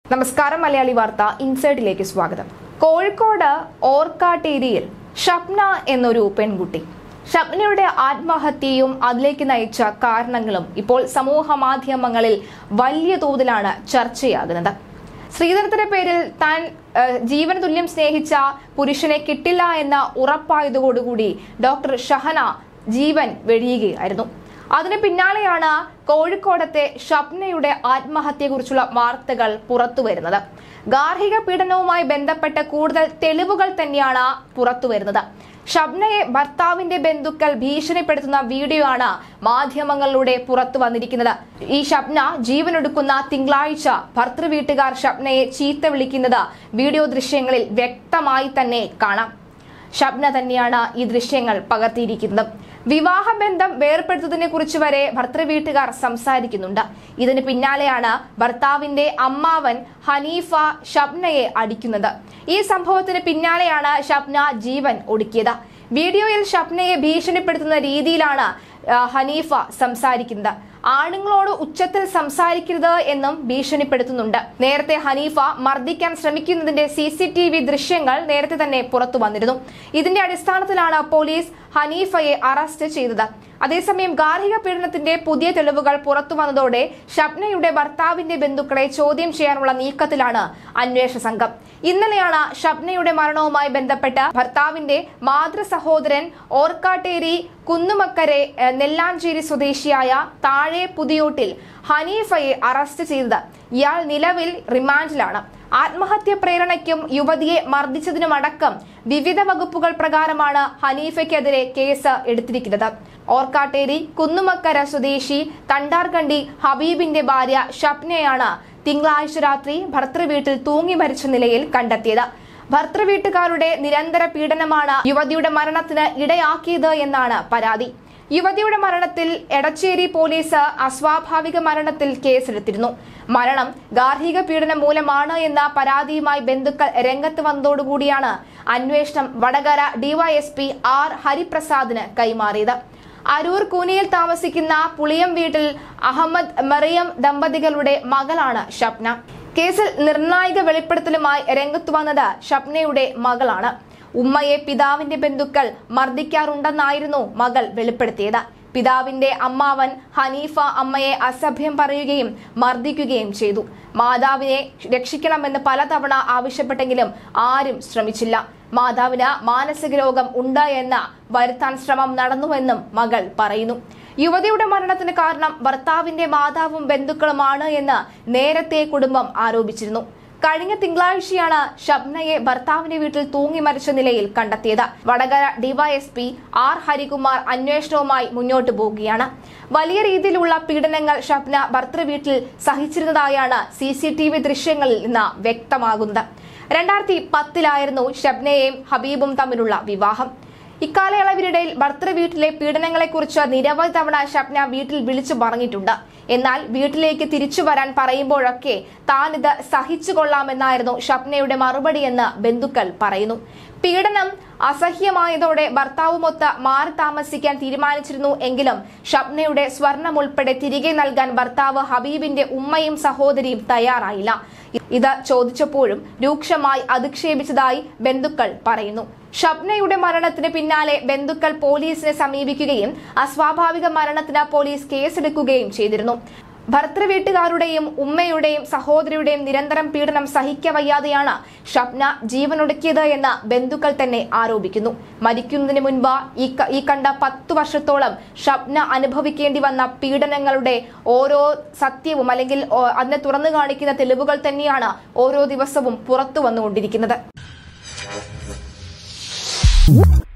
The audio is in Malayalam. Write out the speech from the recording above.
നമസ്കാരം മലയാളി വാർത്ത ഇൻസൈഡിലേക്ക് സ്വാഗതം കോഴിക്കോട് ഓർക്കാട്ടേരിയിൽ ഷപ്ന എന്നൊരു പെൺകുട്ടി ഷപ്നയുടെ ആത്മഹത്യയും അതിലേക്ക് നയിച്ച കാരണങ്ങളും ഇപ്പോൾ സമൂഹ മാധ്യമങ്ങളിൽ വലിയ തോതിലാണ് ചർച്ചയാകുന്നത് ശ്രീധരത്തിന്റെ പേരിൽ താൻ ഏഹ്, ജീവന തുല്യം സ്നേഹിച്ച പുരുഷനെ കിട്ടില്ല എന്ന ഉറപ്പായതോടുകൂടി ഡോക്ടർ ഷഹന ജീവൻ വെടിയുകയായിരുന്നു അതിന് പിന്നാലെയാണ് കോഴിക്കോടത്തെ ഷപ്നയുടെ ആത്മഹത്യയെക്കുറിച്ചുള്ള വാർത്തകൾ പുറത്തുവരുന്നത് ഗാർഹിക പീഡനവുമായി ബന്ധപ്പെട്ട കൂടുതൽ തെളിവുകൾ തന്നെയാണ് പുറത്തുവരുന്നത് ഷബ്നയെ ഭർത്താവിന്റെ ബന്ധുക്കൾ ഭീഷണിപ്പെടുത്തുന്ന വീഡിയോ ആണ് മാധ്യമങ്ങളിലൂടെ പുറത്തു വന്നിരിക്കുന്നത് ഈ ഷബ്ന ജീവനൊടുക്കുന്ന തിങ്കളാഴ്ച ഭർത്തൃ വീട്ടുകാർ ഷബ്നയെ ചീത്ത വിളിക്കുന്നത് വീഡിയോ ദൃശ്യങ്ങളിൽ വ്യക്തമായി തന്നെ കാണാം ഷബ്ന തന്നെയാണ് ഈ ദൃശ്യങ്ങൾ പകർത്തിയിരിക്കുന്നത് വിവാഹബന്ധം വേർപ്പെടുത്തതിനെ കുറിച്ച് വരെ ഭർത്തൃ വീട്ടുകാർ സംസാരിക്കുന്നുണ്ട് ഇതിന് പിന്നാലെയാണ് ഭർത്താവിന്റെ അമ്മാവൻ ഹനീഫ ഷബ്നയെ അടിക്കുന്നത് ഈ സംഭവത്തിന് പിന്നാലെയാണ് ഷബ്ന ജീവൻ ഒടുക്കിയത് വീഡിയോയിൽ ഷബ്നയെ ഭീഷണിപ്പെടുത്തുന്ന രീതിയിലാണ് ആ, ഹനീഫ സംസാരിക്കുന്നത് ആണുങ്ങളോട് ഉച്ചത്തിൽ സംസാരിക്കരുത് എന്നും ഭീഷണിപ്പെടുത്തുന്നുണ്ട് നേരത്തെ ഹനീഫ മർദ്ദിക്കാൻ ശ്രമിക്കുന്നതിന്റെ സി സി ടി വി ദൃശ്യങ്ങൾ നേരത്തെ തന്നെ പുറത്തു വന്നിരുന്നു ഇതിന്റെ അടിസ്ഥാനത്തിലാണ് പോലീസ് ഹനീഫയെ അറസ്റ്റ് ചെയ്തത് അതേസമയം ഗാർഹിക പീഡനത്തിന്റെ പുതിയ തെളിവുകൾ പുറത്തു വന്നതോടെ ഷബ്നയുടെ ഭർത്താവിന്റെ ബന്ധുക്കളെ ചോദ്യം ചെയ്യാനുള്ള നീക്കത്തിലാണ് അന്വേഷണ സംഘം ഇന്നലെയാണ് ഷബ്നയുടെ മരണവുമായി ബന്ധപ്പെട്ട് ഭർത്താവിന്റെ മാതൃ സഹോദരൻ ഓർക്കാട്ടേരി കുന്നുമക്കരെ ഏഹ്, നെല്ലാഞ്ചേരി സ്വദേശിയായ താഴെ പുതിയോട്ടിൽ ഹനീഫയെ അറസ്റ്റ് ചെയ്തത് ഇയാൾ നിലവിൽ റിമാൻഡിലാണ് ആത്മഹത്യ പ്രേരണയ്ക്കും യുവതിയെ മർദ്ദിച്ചതിനുമടക്കം വിവിധ വകുപ്പുകൾ പ്രകാരമാണ് ഹനീഫയ്ക്കെതിരെ കേസ് എടുത്തിരിക്കുന്നത് ഓർക്കാട്ടേരി കുന്നുമക്കര സ്വദേശി തണ്ടാർകണ്ടി ഹബീബിന്റെ ഭാര്യ ഷപ്നയാണ് തിങ്കളാഴ്ച രാത്രി ഭർത്തൃ വീട്ടിൽ തൂങ്ങി മരിച്ച നിലയിൽ കണ്ടെത്തിയത് ഭർത്തൃ വീട്ടുകാരുടെ നിരന്തര പീഡനമാണ് യുവതിയുടെ മരണത്തിന് ഇടയാക്കിയത് എന്നാണ് പരാതി യുവതിയുടെ മരണത്തിൽ എടച്ചേരി പോലീസ് അസ്വാഭാവിക മരണത്തിൽ കേസെടുത്തിരുന്നു മരണം ഗാർഹിക പീഡനം മൂലമാണ് എന്ന പരാതിയുമായി ബന്ധുക്കൾ രംഗത്ത് വന്നതോടുകൂടിയാണ് അന്വേഷണം വടകര ഡിവൈഎസ്പി ആർ ഹരിപ്രസാദിന് കൈമാറിയത് അരൂർ കൂനിയിൽ താമസിക്കുന്ന പുളിയം വീട്ടിൽ അഹമ്മദ് മറിയം ദമ്പതികളുടെ മകളാണ് ഷപ്ന കേസിൽ നിർണായക വെളിപ്പെടുത്തലുമായി രംഗത്തു വന്നത് ഷപ്നയുടെ മകളാണ് ഉമ്മയെ പിതാവിന്റെ ബന്ധുക്കൾ മർദ്ദിക്കാറുണ്ടെന്നായിരുന്നു മകൾ വെളിപ്പെടുത്തിയത് പിതാവിന്റെ അമ്മാവൻ ഹനീഫ അമ്മയെ അസഭ്യം പറയുകയും മർദ്ദിക്കുകയും ചെയ്തു മാതാവിനെ രക്ഷിക്കണമെന്ന് പലതവണ ആവശ്യപ്പെട്ടെങ്കിലും ആരും ശ്രമിച്ചില്ല മാതാവിന് മാനസിക രോഗം ഉണ്ട് എന്ന് വരുത്താൻ ശ്രമം നടന്നുവെന്നും മകൾ പറയുന്നു യുവതിയുടെ മരണത്തിന് കാരണം ഭർത്താവിന്റെ മാതാവും ബന്ധുക്കളുമാണ് എന്ന് നേരത്തെ കുടുംബം ആരോപിച്ചിരുന്നു കഴിഞ്ഞ തിങ്കളാഴ്ചയാണ് ഷബ്നയെ ഭർത്താവിന്റെ വീട്ടിൽ തൂങ്ങി മരിച്ച നിലയിൽ കണ്ടെത്തിയത് വടകര ഡിവൈഎസ്പി ആർ ഹരികുമാർ അന്വേഷണവുമായി മുന്നോട്ടു പോവുകയാണ് വലിയ രീതിയിലുള്ള പീഡനങ്ങൾ ഷബ്ന ഭർത്തൃ വീട്ടിൽ സഹിച്ചിരുന്നതായാണ് സി സി ടി വി ദൃശ്യങ്ങളിൽ നിന്ന് വ്യക്തമാകുന്നത് രണ്ടായിരത്തി പത്തിലായിരുന്നു ഷബ്നയെയും ഹബീബും തമ്മിലുള്ള വിവാഹം ഇക്കാലയളവിനിടയിൽ ഭർത്തൃ വീട്ടിലെ പീഡനങ്ങളെക്കുറിച്ച് നിരവധി തവണ ഷബ്ന വീട്ടിൽ വിളിച്ചു പറഞ്ഞിട്ടുണ്ട് എന്നാൽ വീട്ടിലേക്ക് തിരിച്ചു വരാൻ പറയുമ്പോഴൊക്കെ താൻ ഇത് സഹിച്ചു കൊള്ളാമെന്നായിരുന്നു ഷബ്നയുടെ മറുപടിയെന്ന് ബന്ധുക്കൾ പറയുന്നു പീഡനം അസഹ്യമായതോടെ ഭർത്താവുമൊത്ത് മാറി താമസിക്കാൻ തീരുമാനിച്ചിരുന്നു എങ്കിലും ഷബ്നയുടെ സ്വർണം ഉൾപ്പെടെ തിരികെ നൽകാൻ ഭർത്താവ് ഹബീബിന്റെ ഉമ്മയും സഹോദരിയും തയ്യാറായില്ല ഇത് ചോദിച്ചപ്പോഴും രൂക്ഷമായി അധിക്ഷേപിച്ചതായി ബന്ധുക്കൾ പറയുന്നു ഷബ്നയുടെ മരണത്തിന് പിന്നാലെ ബന്ധുക്കൾ പോലീസിനെ സമീപിക്കുകയും അസ്വാഭാവിക മരണത്തിന് പോലീസ് കേസെടുക്കുകയും ചെയ്തിരുന്നു ഭർത്തൃ വീട്ടുകാരുടെയും ഉമ്മയുടെയും സഹോദരിയുടെയും നിരന്തരം പീഡനം സഹിക്കവയ്യാതെയാണ് ഷബ്ന ജീവനൊടുക്കിയത് എന്ന് ബന്ധുക്കൾ തന്നെ ആരോപിക്കുന്നു മരിക്കുന്നതിന് മുൻപ് ഈ ക- ഈ കണ്ട പത്തു വർഷത്തോളം ഷബ്ന അനുഭവിക്കേണ്ടി വന്ന പീഡനങ്ങളുടെ ഓരോ സത്യവും അല്ലെങ്കിൽ ഓ, അതിനെ തുറന്നു കാണിക്കുന്ന തെളിവുകൾ തന്നെയാണ് ഓരോ ദിവസവും പുറത്തു വന്നുകൊണ്ടിരിക്കുന്നത്